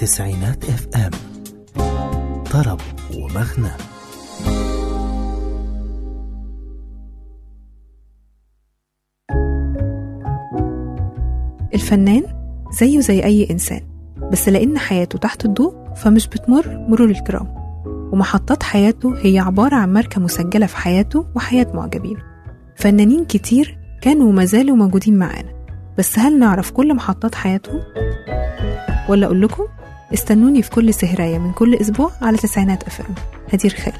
تسعينات اف ام طرب ومغنى الفنان زيه زي أي إنسان بس لأن حياته تحت الضوء فمش بتمر مرور الكرام ومحطات حياته هي عبارة عن ماركة مسجلة في حياته وحياة معجبينه فنانين كتير كانوا وما زالوا موجودين معانا بس هل نعرف كل محطات حياتهم؟ ولا أقول لكم استنوني في كل سهراية من كل أسبوع على تسعينات أف أم هدير خالد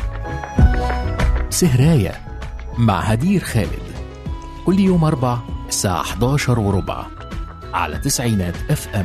سهراية مع هدير خالد كل يوم أربع الساعة 11 وربع على تسعينات اف ام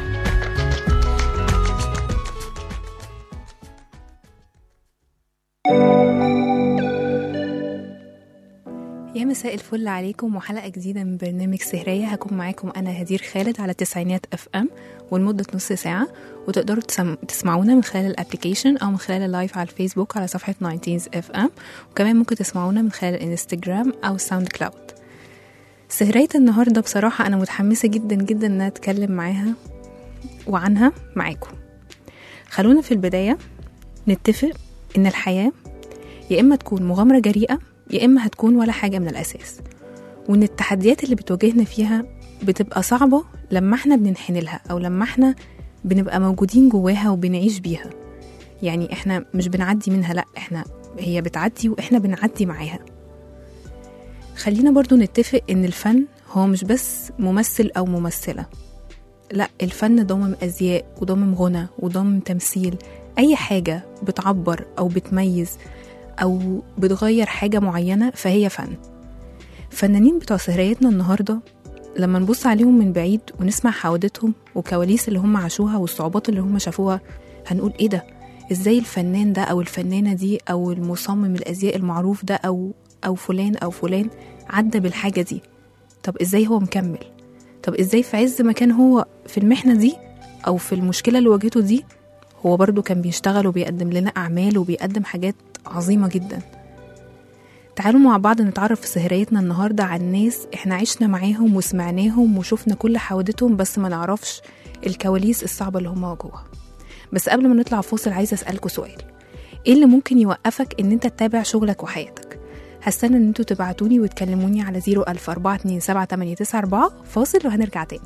يا مساء الفل عليكم وحلقة جديدة من برنامج سهرية هكون معاكم أنا هدير خالد على تسعينات اف ام ولمدة نص ساعة وتقدروا تسم... تسمعونا من خلال الابليكيشن أو من خلال اللايف على الفيسبوك على صفحة 19 اف ام وكمان ممكن تسمعونا من خلال الانستجرام أو ساوند كلاود سهرية النهاردة بصراحة أنا متحمسة جدا جدا إن أنا أتكلم معاها وعنها معاكم خلونا في البداية نتفق إن الحياة يا إما تكون مغامرة جريئة يا إما هتكون ولا حاجة من الأساس وإن التحديات اللي بتواجهنا فيها بتبقى صعبة لما احنا بننحن لها أو لما احنا بنبقى موجودين جواها وبنعيش بيها يعني احنا مش بنعدي منها لأ احنا هي بتعدي وإحنا بنعدي معاها خلينا برضو نتفق إن الفن هو مش بس ممثل أو ممثلة لا الفن ضامن أزياء وضامن غنى وضامن تمثيل أي حاجة بتعبر أو بتميز أو بتغير حاجة معينة فهي فن فنانين بتوع سهريتنا النهاردة لما نبص عليهم من بعيد ونسمع حوادثهم وكواليس اللي هم عاشوها والصعوبات اللي هم شافوها هنقول ايه ده ازاي الفنان ده او الفنانة دي او المصمم الازياء المعروف ده او او فلان او فلان عدى بالحاجة دي طب ازاي هو مكمل طب ازاي في عز ما كان هو في المحنة دي او في المشكلة اللي واجهته دي هو برضو كان بيشتغل وبيقدم لنا أعمال وبيقدم حاجات عظيمة جدا تعالوا مع بعض نتعرف في سهريتنا النهاردة عن ناس احنا عشنا معاهم وسمعناهم وشفنا كل حوادثهم بس ما نعرفش الكواليس الصعبة اللي هم واجهوها بس قبل ما نطلع فاصل عايزة أسألكوا سؤال ايه اللي ممكن يوقفك ان انت تتابع شغلك وحياتك هستنى ان انتوا تبعتوني وتكلموني على 004278994 فاصل وهنرجع تاني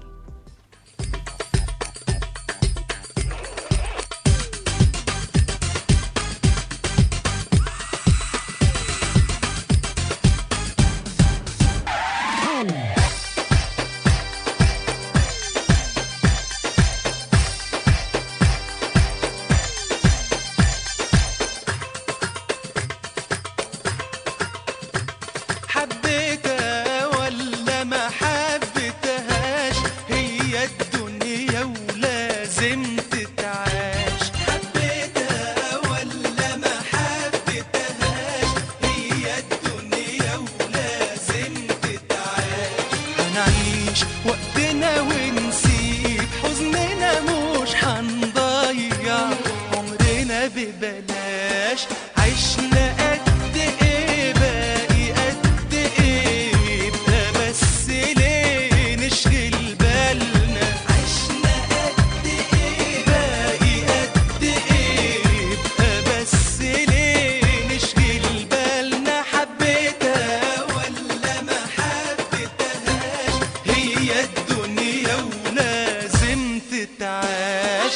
حبيتها ولا ما حبيتهاش هي الدنيا ولازم تتعاش حبيتها ولا ما حبيتهاش هي الدنيا ولازم تتعاش هنعيش وقتنا ونسيب حزننا مش هنضيع عمرنا ببلاش عشنا قد ايه باقي قد ايه يبقى بس ليه نشغل بالنا عشنا قد ايه باقي قد ايه يبقى بس ليه نشغل بالنا حبيتها ولا ما حبيتهاش هي الدنيا ولازم تتعاش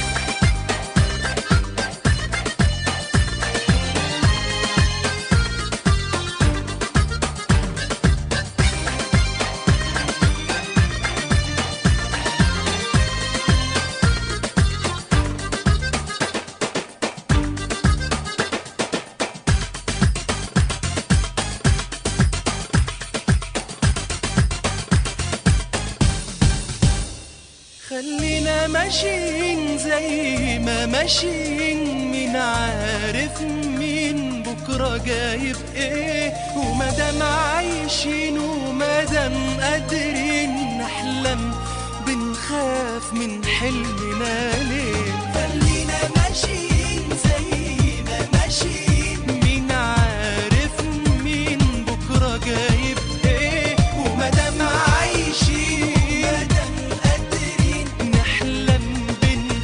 خلينا ماشيين زي ما ماشيين مين عارف مين بكرة جايب ايه ومادام عايشين ومادام قادرين نحلم بنخاف من حلمنا ليه خلينا ماشيين زي ما ماشيين مين عارف مين بكرة جايب ايه ومادام عايشين مادام قادرين نحلم بن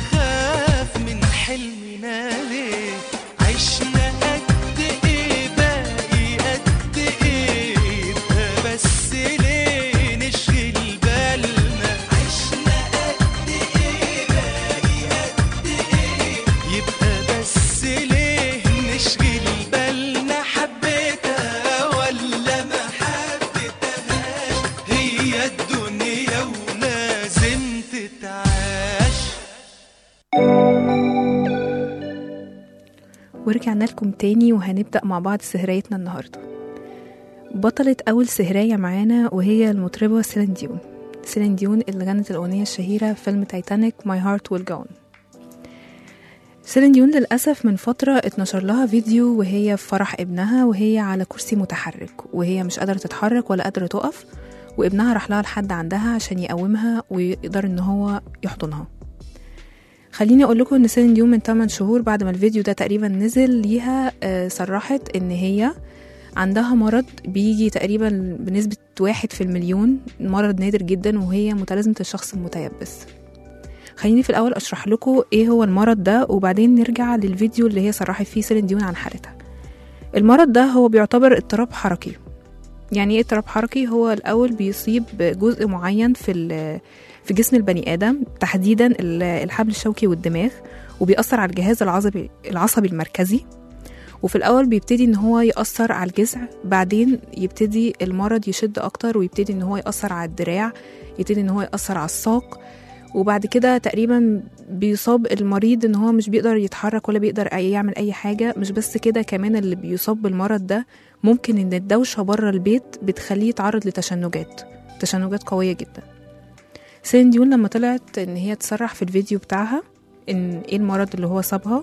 ورجعنا لكم تاني وهنبدأ مع بعض سهريتنا النهاردة بطلة أول سهرية معانا وهي المطربة سيلين ديون سيلين ديون اللي غنت الأغنية الشهيرة في فيلم تايتانيك My Heart Will Go On سيلين ديون للأسف من فترة اتنشر لها فيديو وهي في فرح ابنها وهي على كرسي متحرك وهي مش قادرة تتحرك ولا قادرة تقف وابنها راح لها لحد عندها عشان يقومها ويقدر ان هو يحضنها خليني اقول لكم ان سيلين ديون من 8 شهور بعد ما الفيديو ده تقريبا نزل ليها آه، صرحت ان هي عندها مرض بيجي تقريبا بنسبة واحد في المليون مرض نادر جدا وهي متلازمة الشخص المتيبس خليني في الأول أشرح لكم إيه هو المرض ده وبعدين نرجع للفيديو اللي هي صرحت فيه سيلين ديون عن حالتها المرض ده هو بيعتبر اضطراب حركي يعني ايه اضطراب حركي هو الأول بيصيب جزء معين في ال- في جسم البني آدم تحديدا ال- الحبل الشوكي والدماغ وبيأثر على الجهاز العصبي العصبي المركزي وفي الأول بيبتدي إن هو يأثر على الجذع بعدين يبتدي المرض يشد أكتر ويبتدي إن هو يأثر على الدراع يبتدي إن هو يأثر على الساق وبعد كده تقريبا بيصاب المريض ان هو مش بيقدر يتحرك ولا بيقدر أي- يعمل اي حاجة مش بس كده كمان اللي بيصاب بالمرض ده ممكن ان الدوشة بره البيت بتخليه يتعرض لتشنجات تشنجات قوية جدا سين ديون لما طلعت ان هي تصرح في الفيديو بتاعها ان ايه المرض اللي هو صابها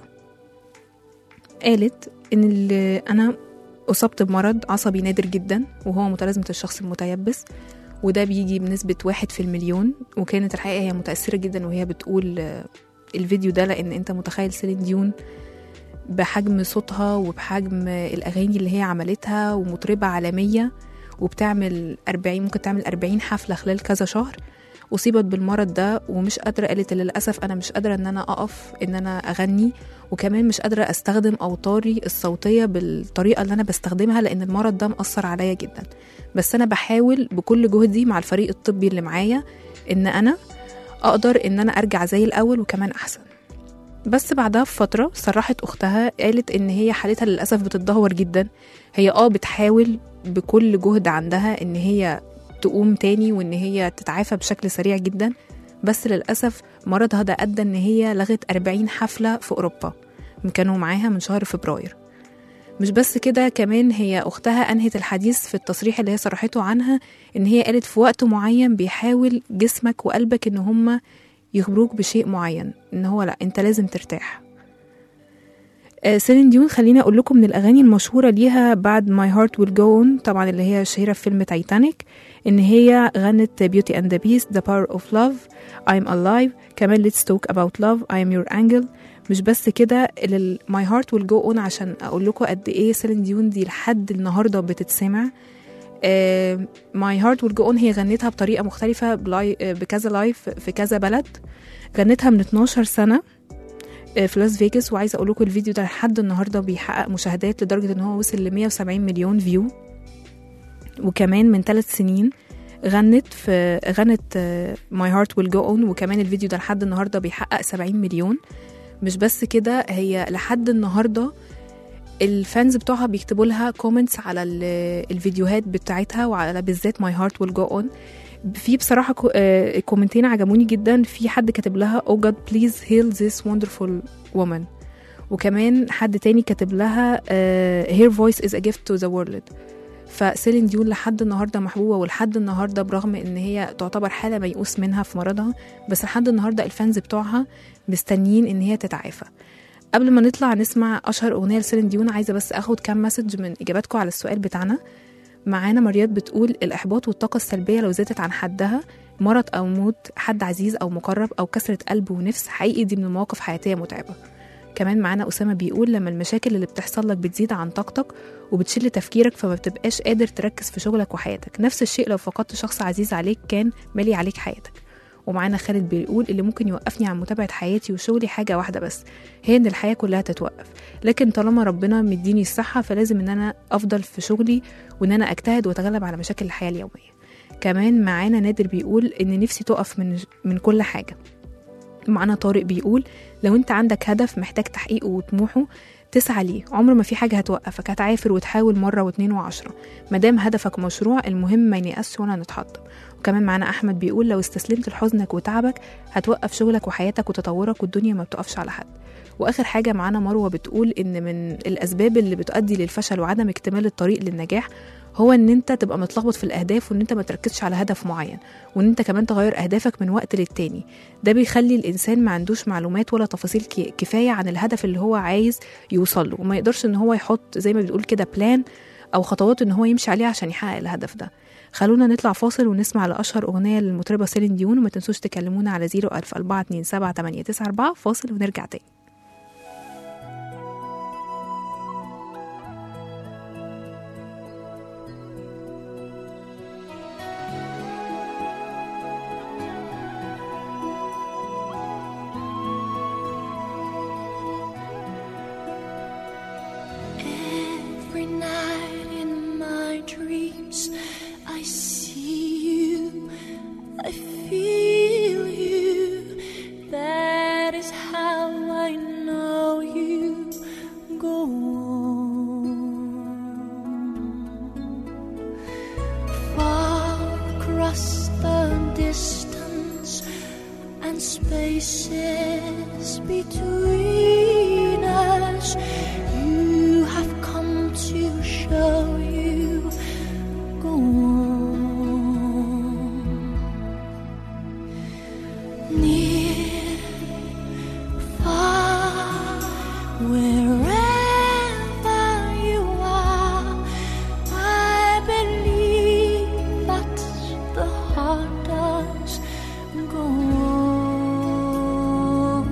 قالت ان اللي انا اصبت بمرض عصبي نادر جدا وهو متلازمة الشخص المتيبس وده بيجي بنسبة واحد في المليون وكانت الحقيقة هي متأثرة جدا وهي بتقول آه، الفيديو ده لأن أنت متخيل سيلين ديون بحجم صوتها وبحجم الأغاني اللي هي عملتها ومطربة عالمية وبتعمل أربعين ممكن تعمل أربعين حفلة خلال كذا شهر أصيبت بالمرض ده ومش قادرة قالت للأسف أنا مش قادرة إن أنا أقف إن أنا أغني وكمان مش قادرة أستخدم أوتاري الصوتية بالطريقة اللي أنا بستخدمها لأن المرض ده مأثر عليا جدا بس أنا بحاول بكل جهدي مع الفريق الطبي اللي معايا إن أنا أقدر إن أنا أرجع زي الأول وكمان أحسن بس بعدها بفترة صرحت أختها قالت إن هي حالتها للأسف بتتدهور جدا هي آه بتحاول بكل جهد عندها إن هي تقوم تاني وإن هي تتعافى بشكل سريع جدا بس للأسف مرضها ده أدى إن هي لغت 40 حفلة في أوروبا كانوا معاها من شهر فبراير مش بس كده كمان هي أختها أنهت الحديث في التصريح اللي هي صرحته عنها إن هي قالت في وقت معين بيحاول جسمك وقلبك إن هما يخبروك بشيء معين إن هو لأ أنت لازم ترتاح آه، سيلين ديون خليني أقول لكم من الأغاني المشهورة ليها بعد My Heart Will Go On طبعا اللي هي شهيرة في فيلم تايتانيك إن هي غنت Beauty and the Beast The Power of Love I'm Alive كمان Let's Talk About Love I Am Your Angel مش بس كده ال- My Heart Will Go On عشان أقول لكم قد إيه سيلين ديون دي لحد النهاردة بتتسمع آه، My Heart Will Go On هي غنتها بطريقة مختلفة بلاي- آه، بكذا لايف في كذا بلد غنتها من 12 سنة آه، في لاس فيجاس وعايزة أقول لكم الفيديو ده لحد النهاردة بيحقق مشاهدات لدرجة إن هو وصل ل 170 مليون فيو وكمان من ثلاث سنين غنت في غنت ماي هارت ويل جو اون وكمان الفيديو ده لحد النهارده بيحقق 70 مليون مش بس كده هي لحد النهارده الفانز بتوعها بيكتبوا لها كومنتس على ال- الفيديوهات بتاعتها وعلى بالذات ماي هارت ويل جو اون في بصراحة كو- آه، كومنتين عجبوني جدا في حد كاتب لها oh God please heal this wonderful woman وكمان حد تاني كاتب لها آه, her voice is a gift to the world فسيلين ديون لحد النهارده محبوبه ولحد النهارده برغم ان هي تعتبر حاله ميؤوس منها في مرضها بس لحد النهارده الفانز بتوعها مستنيين ان هي تتعافى قبل ما نطلع نسمع اشهر اغنيه لسيلين ديون عايزه بس اخد كام مسج من اجاباتكم على السؤال بتاعنا معانا مريات بتقول الاحباط والطاقه السلبيه لو زادت عن حدها مرض او موت حد عزيز او مقرب او كسره قلب ونفس حقيقي دي من المواقف حياتيه متعبه كمان معانا أسامة بيقول لما المشاكل اللي بتحصل لك بتزيد عن طاقتك وبتشل تفكيرك فما بتبقاش قادر تركز في شغلك وحياتك نفس الشيء لو فقدت شخص عزيز عليك كان مالي عليك حياتك ومعانا خالد بيقول اللي ممكن يوقفني عن متابعة حياتي وشغلي حاجة واحدة بس هي إن الحياة كلها تتوقف لكن طالما ربنا مديني الصحة فلازم إن أنا أفضل في شغلي وإن أنا أجتهد وأتغلب على مشاكل الحياة اليومية كمان معانا نادر بيقول إن نفسي تقف من من كل حاجة معانا طارق بيقول لو انت عندك هدف محتاج تحقيقه وطموحه تسعى ليه عمر ما في حاجة هتوقفك هتعافر وتحاول مرة واتنين وعشرة مادام هدفك مشروع المهم ما ينقصش ولا نتحطم وكمان معانا أحمد بيقول لو استسلمت لحزنك وتعبك هتوقف شغلك وحياتك وتطورك والدنيا ما بتقفش على حد واخر حاجه معانا مروه بتقول ان من الاسباب اللي بتؤدي للفشل وعدم اكتمال الطريق للنجاح هو ان انت تبقى متلخبط في الاهداف وان انت ما تركزش على هدف معين وان انت كمان تغير اهدافك من وقت للتاني ده بيخلي الانسان ما عندوش معلومات ولا تفاصيل كي- كفايه عن الهدف اللي هو عايز يوصل له وما يقدرش ان هو يحط زي ما بتقول كده بلان او خطوات ان هو يمشي عليها عشان يحقق الهدف ده خلونا نطلع فاصل ونسمع لاشهر اغنيه للمطربه سيلين ديون وما تنسوش تكلمونا على 01000 427 فاصل ونرجع تاني Every night in my dreams, I see you, I feel you. That is how I know you go on. Far across the distance and spaces between us. You have come to show you go on. Near, far, wherever you are, I believe that the heart does go on.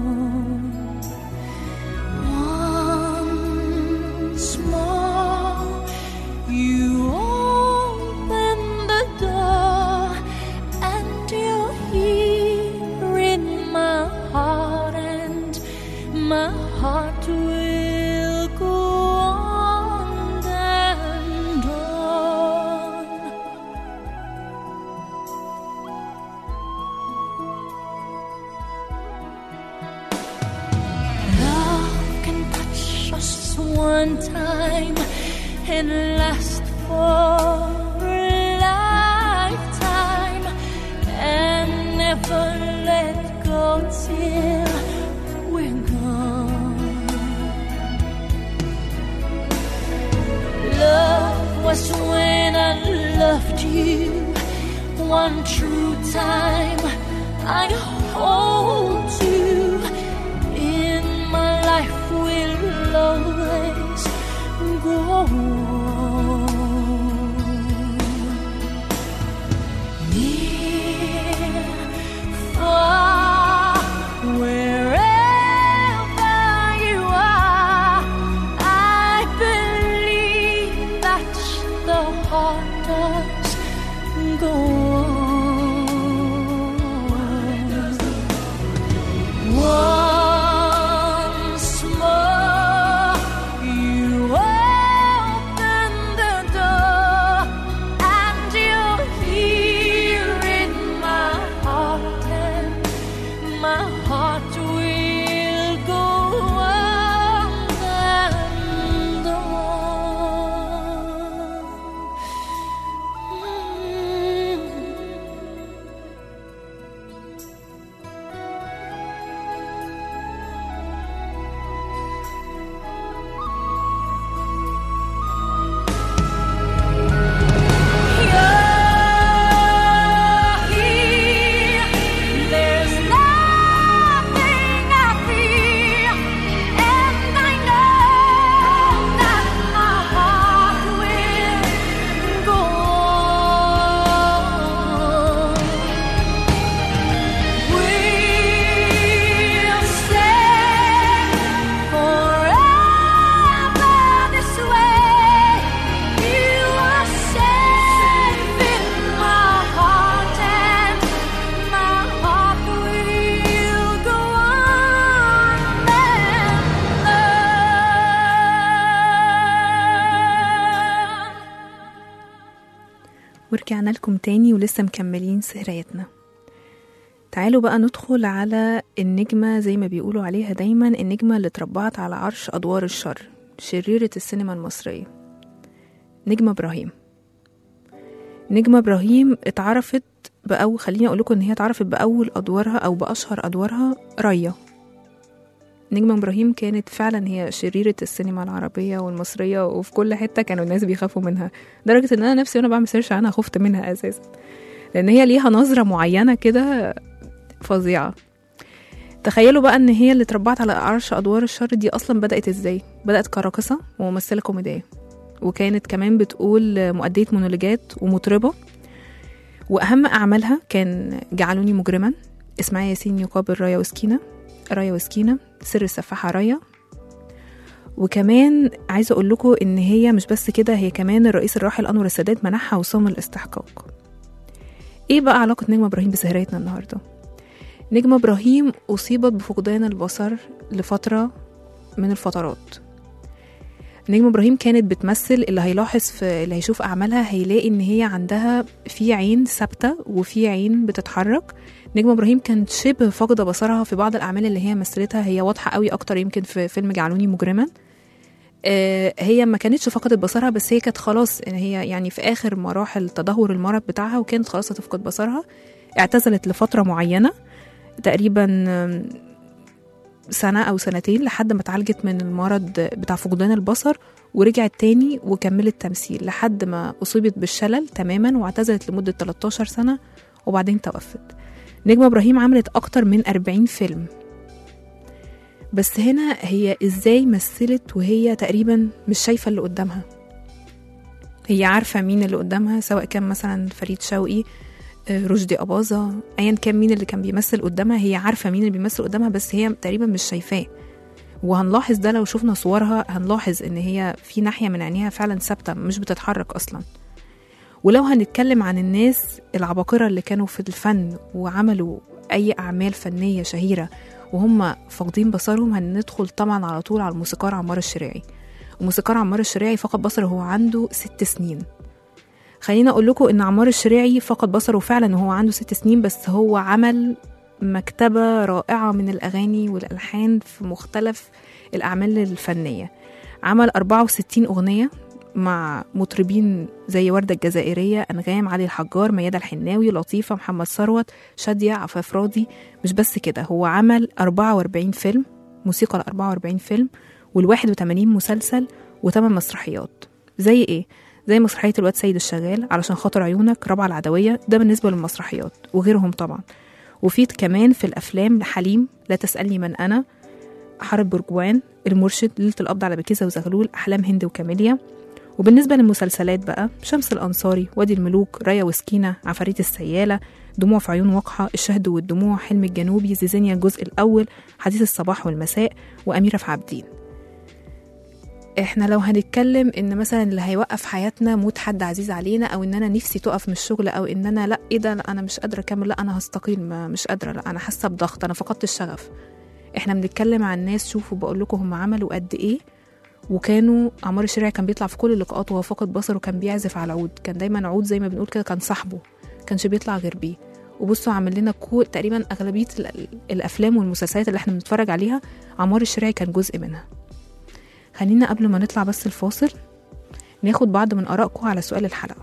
Once more, you open the door, and you're here in my heart, and my heart will go on and on. Love can touch us one time and last for a lifetime and never let go till we're gone. Love was when I loved you one true time. I hold you in my life will always go on. Near, far, wherever you are, I believe that the heart does go on. Once more, you open the door, and you're here in my heart, and my heart will go on and on. There's nothing I fear, and I know that my heart will go on. We'll stay forever this way. You are safe in my heart, and my heart will go on and on. ورجعنا لكم تاني ولسه مكملين سهريتنا تعالوا بقى ندخل على النجمة زي ما بيقولوا عليها دايما النجمة اللي اتربعت على عرش أدوار الشر شريرة السينما المصرية نجمة إبراهيم نجمة إبراهيم اتعرفت بأول خليني أقول لكم إن هي اتعرفت بأول أدوارها أو بأشهر أدوارها ريا نجمة إبراهيم كانت فعلا هي شريرة السينما العربية والمصرية وفي كل حتة كانوا الناس بيخافوا منها لدرجة إن أنا نفسي وأنا بعمل سيرش عنها خفت منها أساسا لأن هي ليها نظرة معينة كده فظيعة تخيلوا بقى ان هي اللي اتربعت على عرش ادوار الشر دي اصلا بدات ازاي بدات كراقصه وممثله كوميديه وكانت كمان بتقول مؤديه مونولوجات ومطربه واهم اعمالها كان جعلوني مجرما اسماعيل ياسين يقابل رايا وسكينه رايا وسكينه سر السفاحه رايا وكمان عايزه اقول لكم ان هي مش بس كده هي كمان الرئيس الراحل انور السادات منحها وسام الاستحقاق ايه بقى علاقه نجمه ابراهيم بسهريتنا النهارده نجمة إبراهيم أصيبت بفقدان البصر لفترة من الفترات نجمة إبراهيم كانت بتمثل اللي هيلاحظ في اللي هيشوف أعمالها هيلاقي إن هي عندها في عين ثابتة وفي عين بتتحرك نجمة إبراهيم كانت شبه فاقدة بصرها في بعض الأعمال اللي هي مثلتها هي واضحة قوي أكتر يمكن في فيلم جعلوني مجرما آه، هي ما كانتش فقدت بصرها بس هي كانت خلاص إن هي يعني في آخر مراحل تدهور المرض بتاعها وكانت خلاص هتفقد بصرها اعتزلت لفترة معينة تقريبا سنة أو سنتين لحد ما اتعالجت من المرض بتاع فقدان البصر ورجعت تاني وكملت تمثيل لحد ما أصيبت بالشلل تماما واعتزلت لمدة 13 سنة وبعدين توفت نجمة إبراهيم عملت أكتر من 40 فيلم بس هنا هي إزاي مثلت وهي تقريبا مش شايفة اللي قدامها هي عارفة مين اللي قدامها سواء كان مثلا فريد شوقي آه، رشدي أباظة أيا كان مين اللي كان بيمثل قدامها هي عارفة مين اللي بيمثل قدامها بس هي تقريبا مش شايفاه وهنلاحظ ده لو شفنا صورها هنلاحظ ان هي في ناحية من عينيها فعلا ثابتة مش بتتحرك أصلا ولو هنتكلم عن الناس العباقرة اللي كانوا في الفن وعملوا أي أعمال فنية شهيرة وهم فاقدين بصرهم هندخل طبعا على طول على الموسيقار عمار الشريعي وموسيقار عمار الشريعي فقد بصره وهو عنده ست سنين خليني اقول لكم ان عمار الشريعي فقد بصره فعلا وهو عنده ست سنين بس هو عمل مكتبة رائعة من الأغاني والألحان في مختلف الأعمال الفنية عمل 64 أغنية مع مطربين زي وردة الجزائرية أنغام علي الحجار ميادة الحناوي لطيفة محمد ثروت شادية عفاف راضي مش بس كده هو عمل 44 فيلم موسيقى ل 44 فيلم وال 81 مسلسل وثمان مسرحيات زي ايه؟ زي مسرحية الواد سيد الشغال علشان خاطر عيونك رابعة العدوية ده بالنسبة للمسرحيات وغيرهم طبعا وفي كمان في الأفلام لحليم لا تسألني من أنا حرب برجوان المرشد ليلة القبض على بكيزة وزغلول أحلام هند وكاميليا وبالنسبة للمسلسلات بقى شمس الأنصاري وادي الملوك رايا وسكينة عفاريت السيالة دموع في عيون وقحة الشهد والدموع حلم الجنوبي زيزينيا الجزء الأول حديث الصباح والمساء وأميرة في عابدين احنا لو هنتكلم ان مثلا اللي هيوقف حياتنا موت حد عزيز علينا او ان انا نفسي تقف من الشغل او ان انا لا ايه ده لا انا مش قادره اكمل لا انا هستقيل ما مش قادره لا انا حاسه بضغط انا فقدت الشغف احنا بنتكلم عن ناس شوفوا بقول لكم هم عملوا قد ايه وكانوا عمار الشريعي كان بيطلع في كل اللقاءات وهو فاقد بصره وكان بيعزف على العود كان دايما عود زي ما بنقول كده كان صاحبه كانش بيطلع غير بيه وبصوا عامل لنا كل تقريبا اغلبيه ال- الافلام والمسلسلات اللي احنا بنتفرج عليها عمار الشريعي كان جزء منها خلينا قبل ما نطلع بس الفاصل ناخد بعض من آرائكم على سؤال الحلقة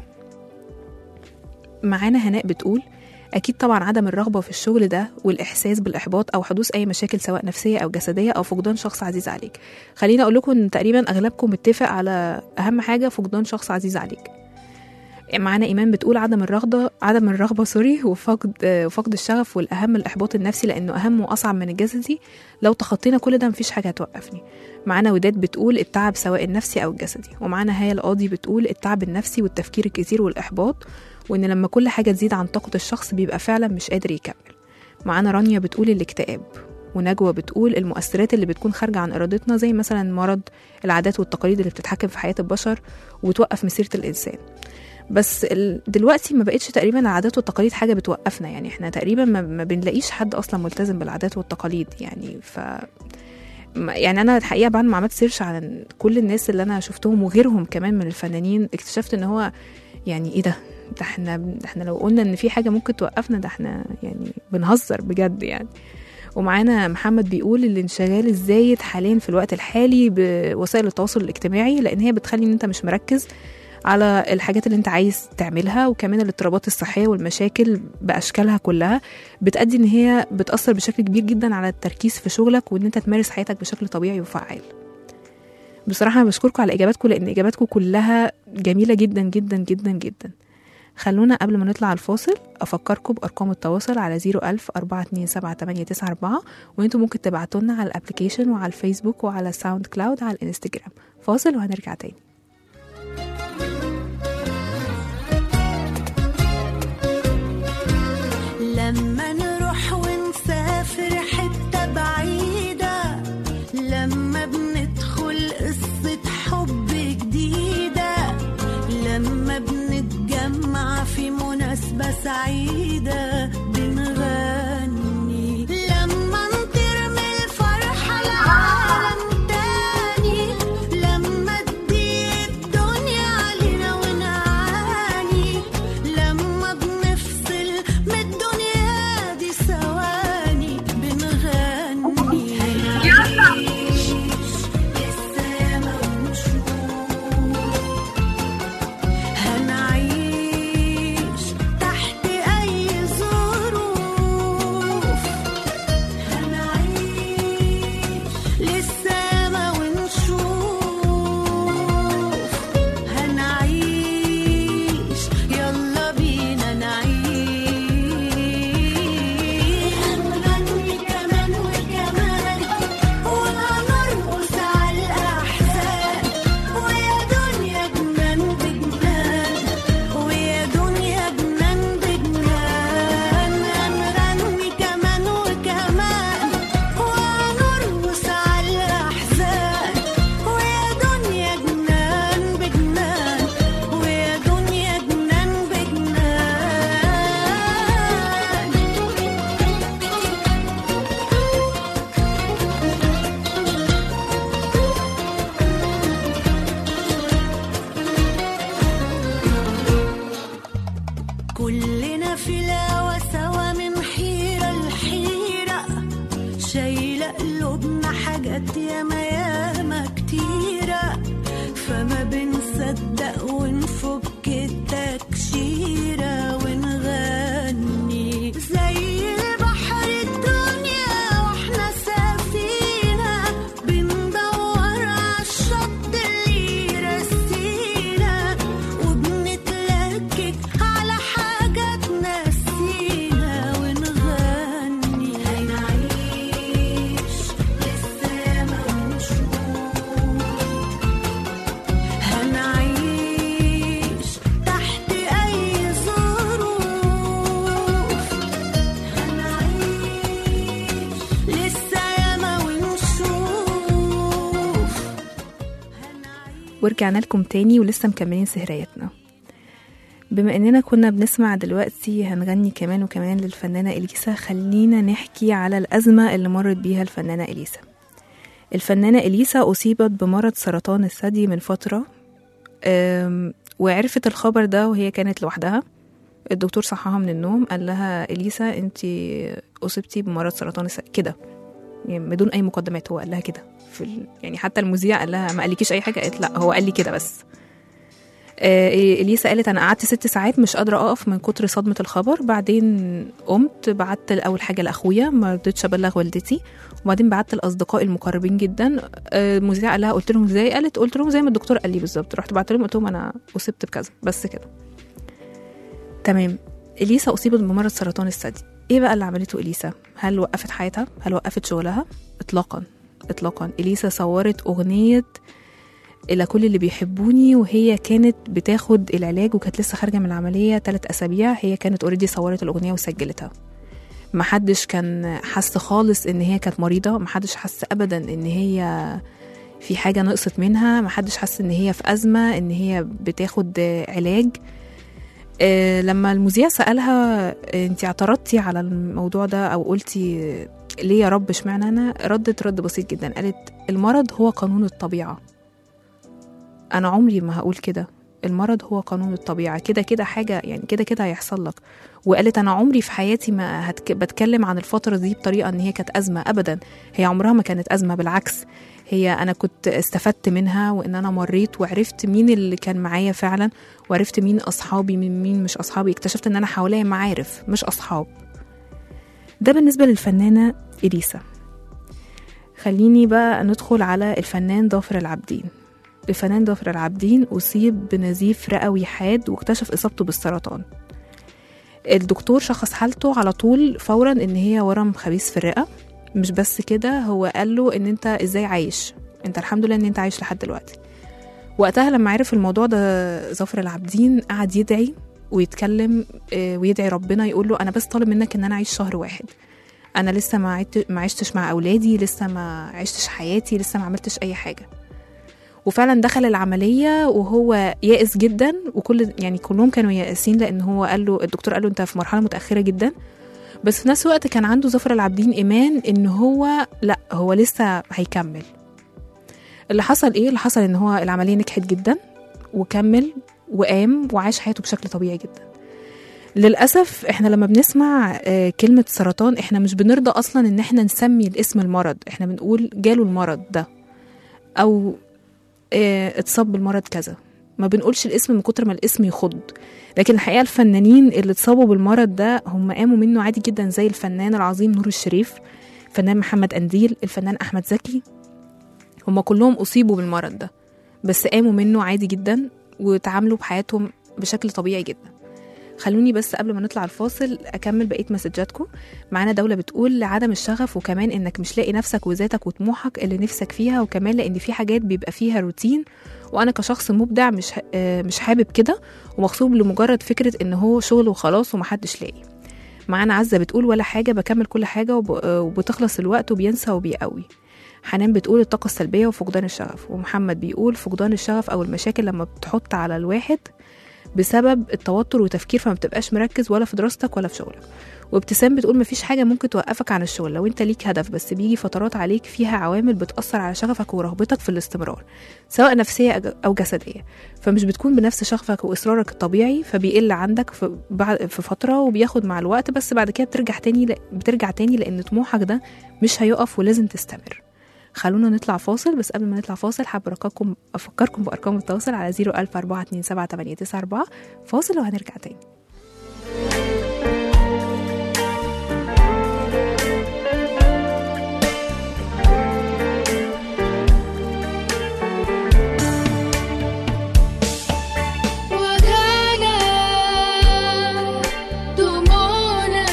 معانا هناء بتقول أكيد طبعا عدم الرغبة في الشغل ده والإحساس بالإحباط أو حدوث أي مشاكل سواء نفسية أو جسدية أو فقدان شخص عزيز عليك خليني أقول لكم إن تقريبا أغلبكم متفق على أهم حاجة فقدان شخص عزيز عليك معانا إيمان بتقول عدم الرغبة عدم الرغبة سوري وفقد آه، وفقد الشغف والأهم الإحباط النفسي لأنه أهم وأصعب من الجسدي لو تخطينا كل ده مفيش حاجة هتوقفني معانا وداد بتقول التعب سواء النفسي أو الجسدي ومعانا هيا القاضي بتقول التعب النفسي والتفكير الكتير والإحباط وإن لما كل حاجة تزيد عن طاقة الشخص بيبقى فعلا مش قادر يكمل معانا رانيا بتقول الاكتئاب ونجوى بتقول المؤثرات اللي بتكون خارجة عن إرادتنا زي مثلا مرض العادات والتقاليد اللي بتتحكم في حياة البشر وتوقف مسيرة الإنسان بس ال- دلوقتي ما بقتش تقريبا العادات والتقاليد حاجة بتوقفنا يعني احنا تقريبا ما, ما بنلاقيش حد أصلا ملتزم بالعادات والتقاليد يعني ف ما- يعني انا الحقيقه بعد ما عملت سيرش على كل الناس اللي انا شفتهم وغيرهم كمان من الفنانين اكتشفت ان هو يعني ايه ده ده احنا ده احنا لو قلنا ان في حاجه ممكن توقفنا ده احنا يعني بنهزر بجد يعني ومعانا محمد بيقول الانشغال الزايد حاليا في الوقت الحالي بوسائل التواصل الاجتماعي لان هي بتخلي ان انت مش مركز على الحاجات اللي انت عايز تعملها وكمان الاضطرابات الصحيه والمشاكل باشكالها كلها بتأدي ان هي بتأثر بشكل كبير جدا على التركيز في شغلك وان انت تمارس حياتك بشكل طبيعي وفعال بصراحه أنا بشكركم على اجاباتكم لان اجاباتكم كلها جميله جدا جدا جدا جدا خلونا قبل ما نطلع الفاصل افكركم بارقام التواصل على 01000 427 وانتم ممكن تبعتوا لنا على الابلكيشن وعلى الفيسبوك وعلى ساوند كلاود على الانستجرام فاصل وهنرجع تاني لما نروح ونسافر حتة بعيدة لما بندخل قصة حب جديدة لما بنتجمع في مناسبة سعيدة بنغني لما نطير من الفرحة لعالم تاني لما تضيق الدنيا علينا ونعاني لما بنفصل من الدنيا دي ثواني بنغني هنعيش السما ونشوف هنعيش تحت أي ظروف هنعيش للسما ونشوف هنعيش يلا بينا نعيش هنغني كمان وكمان وهنرقص على الأحزان ويا دنيا جنان بجنان ويا دنيا جنان بجنان هنغني كمان وكمان وهنرقص على الأحزان ويا دنيا جنان بجنان ويا دنيا جنان بجنان كلنا في الهوا سوا من حيرة لحيرة شايلة قلوبنا حاجات ياما ياما كتيرة فما بنصدق ونفك التكشيرة ونغني زي البحر الدنيا واحنا سفينة بندور عالشط اللي يرسينا وبنتلكك على حاجة تنسينا ونغني هنعيش للسما ونشوف هنعيش تحت أي ظروف هنعيش للسما ونشوف هنعيش ورجعنا لكم تاني ولسه مكملين سهرياتنا بما اننا كنا بنسمع دلوقتي هنغني كمان وكمان للفنانة إليسا خلينا نحكي على الأزمة اللي مرت بيها الفنانة إليسا الفنانة إليسا أصيبت بمرض سرطان الثدي من فترة أم، وعرفت الخبر ده وهي كانت لوحدها الدكتور صحاها من النوم قال لها إليسا انت أصبتي بمرض سرطان الثدي كده يعني بدون أي مقدمات هو قال لها كده في ال... يعني حتى المذيع قال لها ما قالكيش أي حاجة قالت لا هو قال لي كده بس آه، اليسا قالت انا قعدت ست ساعات مش قادره اقف من كتر صدمه الخبر بعدين قمت بعت اول حاجه لاخويا ما رضيتش ابلغ والدتي وبعدين بعت لاصدقائي المقربين جدا آه، المذيع قال لها قلت لهم ازاي قالت قلت لهم زي ما الدكتور قال لي بالظبط رحت بعت لهم قلت لهم انا اصبت بكذا بس كده تمام اليسا اصيبت بمرض سرطان الثدي ايه بقى اللي عملته اليسا هل وقفت حياتها هل وقفت شغلها اطلاقا اطلاقا اليسا صورت اغنيه الى كل اللي بيحبوني وهي كانت بتاخد العلاج وكانت لسه خارجه من العمليه ثلاث اسابيع هي كانت اوريدي صورت الاغنيه وسجلتها محدش كان حس خالص ان هي كانت مريضه محدش حس ابدا ان هي في حاجه نقصت منها محدش حس ان هي في ازمه ان هي بتاخد علاج آه، لما المذيع سالها انت اعترضتي على الموضوع ده او قلتي ليه يا رب اشمعنى انا ردت رد بسيط جدا قالت المرض هو قانون الطبيعه انا عمري ما هقول كده المرض هو قانون الطبيعة كده كده حاجة يعني كده كده هيحصل لك وقالت أنا عمري في حياتي ما هتك... بتكلم عن الفترة دي بطريقة إن هي كانت أزمة أبدا هي عمرها ما كانت أزمة بالعكس هي أنا كنت استفدت منها وإن أنا مريت وعرفت مين اللي كان معايا فعلا وعرفت مين أصحابي من مين مش أصحابي اكتشفت إن أنا حواليا معارف مش أصحاب ده بالنسبة للفنانة إليسا خليني بقى ندخل على الفنان ضافر العابدين الفنان ضافر العابدين أصيب بنزيف رئوي حاد واكتشف إصابته بالسرطان الدكتور شخص حالته على طول فورا إن هي ورم خبيث في الرئة مش بس كده هو قال له إن أنت إزاي عايش أنت الحمد لله إن أنت عايش لحد دلوقتي وقتها لما عرف الموضوع ده ظافر العابدين قعد يدعي ويتكلم آه، ويدعي ربنا يقول له أنا بس طالب منك إن أنا أعيش شهر واحد انا لسه ما عدت- ما عشتش مع اولادي لسه ما عشتش حياتي لسه ما عملتش اي حاجه وفعلا دخل العمليه وهو يائس جدا وكل يعني كلهم كانوا يائسين لان هو قال له الدكتور قال له انت في مرحله متاخره جدا بس في نفس الوقت كان عنده ظفر العابدين ايمان ان هو لا هو لسه هيكمل اللي حصل ايه اللي حصل ان هو العمليه نجحت جدا وكمل وقام وعاش حياته بشكل طبيعي جدا للأسف احنا لما بنسمع آه، كلمة سرطان احنا مش بنرضى أصلا ان احنا نسمي الاسم المرض احنا بنقول جاله المرض ده أو اه اتصاب بالمرض كذا ما بنقولش الاسم من كتر ما الاسم يخض لكن الحقيقة الفنانين اللي اتصابوا بالمرض ده هم قاموا منه عادي جدا زي الفنان العظيم نور الشريف الفنان محمد أنديل الفنان أحمد زكي هم كلهم أصيبوا بالمرض ده بس قاموا منه عادي جدا وتعاملوا بحياتهم بشكل طبيعي جدا خلوني بس قبل ما نطلع الفاصل اكمل بقيه مسجاتكم معانا دوله بتقول لعدم الشغف وكمان انك مش لاقي نفسك وذاتك وطموحك اللي نفسك فيها وكمان لان في حاجات بيبقى فيها روتين وانا كشخص مبدع مش ح- آه، مش حابب كده ومغصوب لمجرد فكره ان هو شغل وخلاص ومحدش لاقي معانا عزه بتقول ولا حاجه بكمل كل حاجه وب- آه، وبتخلص الوقت وبينسى وبيقوي حنان بتقول الطاقة السلبية وفقدان الشغف ومحمد بيقول فقدان الشغف أو المشاكل لما بتحط على الواحد بسبب التوتر وتفكير فما بتبقاش مركز ولا في دراستك ولا في شغلك وابتسام بتقول مفيش حاجة ممكن توقفك عن الشغل لو انت ليك هدف بس بيجي فترات عليك فيها عوامل بتأثر على شغفك ورغبتك في الاستمرار سواء نفسية أج- أو جسدية فمش بتكون بنفس شغفك وإصرارك الطبيعي فبيقل عندك في, بعد في فترة وبياخد مع الوقت بس بعد كده بترجع تاني ل... بترجع تاني لأن طموحك ده مش هيقف ولازم تستمر خلونا نطلع فاصل بس قبل ما نطلع فاصل حابة أرقاكم أفكركم بأرقام التواصل على 01427 فاصل وهنرجع تاني وجعنا دموعنا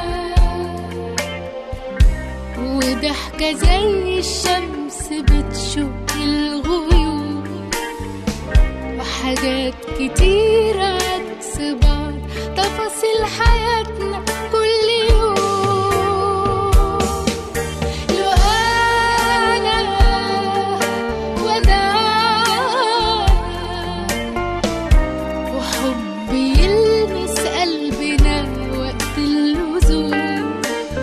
وضحكة زي الشمس بتشق الغيوم وحاجات كتير عكس بعض تفاصيل حياتنا كل يوم لو أنا وأنا وحب يلمس قلبنا وقت اللزوم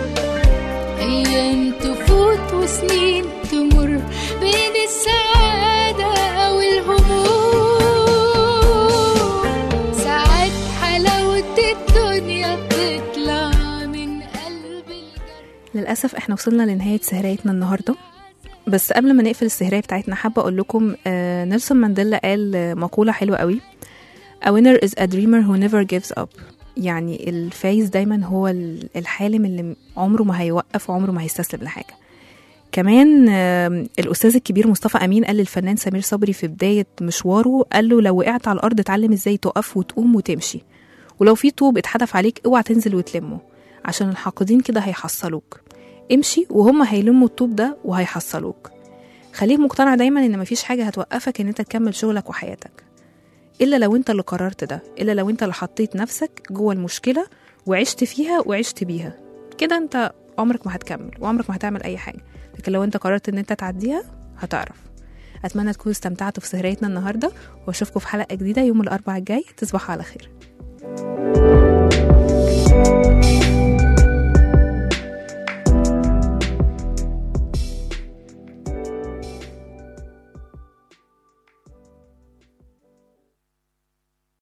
أيام تفوت وسنين تمر بين السعادة والهموم ساعات حلاوة الدنيا بتطلع من قلب الجنة للأسف احنا وصلنا لنهاية سهريتنا النهاردة بس قبل ما نقفل السهرية بتاعتنا حابة أقول لكم آه نيلسون مانديلا قال آه، مقولة حلوة قوي A winner is a dreamer who never gives up يعني الفايز دايما هو ال- الحالم اللي عمره ما هيوقف وعمره ما هيستسلم لحاجة كمان آم، الأستاذ الكبير مصطفى أمين قال للفنان سمير صبري في بداية مشواره قال له لو وقعت على الأرض اتعلم ازاي تقف وتقوم وتمشي ولو في طوب اتحدف عليك اوعى تنزل وتلمه عشان الحاقدين كده هيحصلوك امشي وهم هيلموا الطوب ده وهيحصلوك خليك مقتنع دايما ان مفيش حاجة هتوقفك ان انت تكمل شغلك وحياتك الا لو انت اللي قررت ده الا لو انت اللي حطيت نفسك جوه المشكلة وعشت فيها وعشت بيها كده انت عمرك ما هتكمل وعمرك ما هتعمل اي حاجة لكن لو انت قررت ان انت تعديها هتعرف اتمنى تكونوا استمتعتوا في سهريتنا النهارده واشوفكم في حلقه جديده يوم الاربعاء الجاي تصبحوا على خير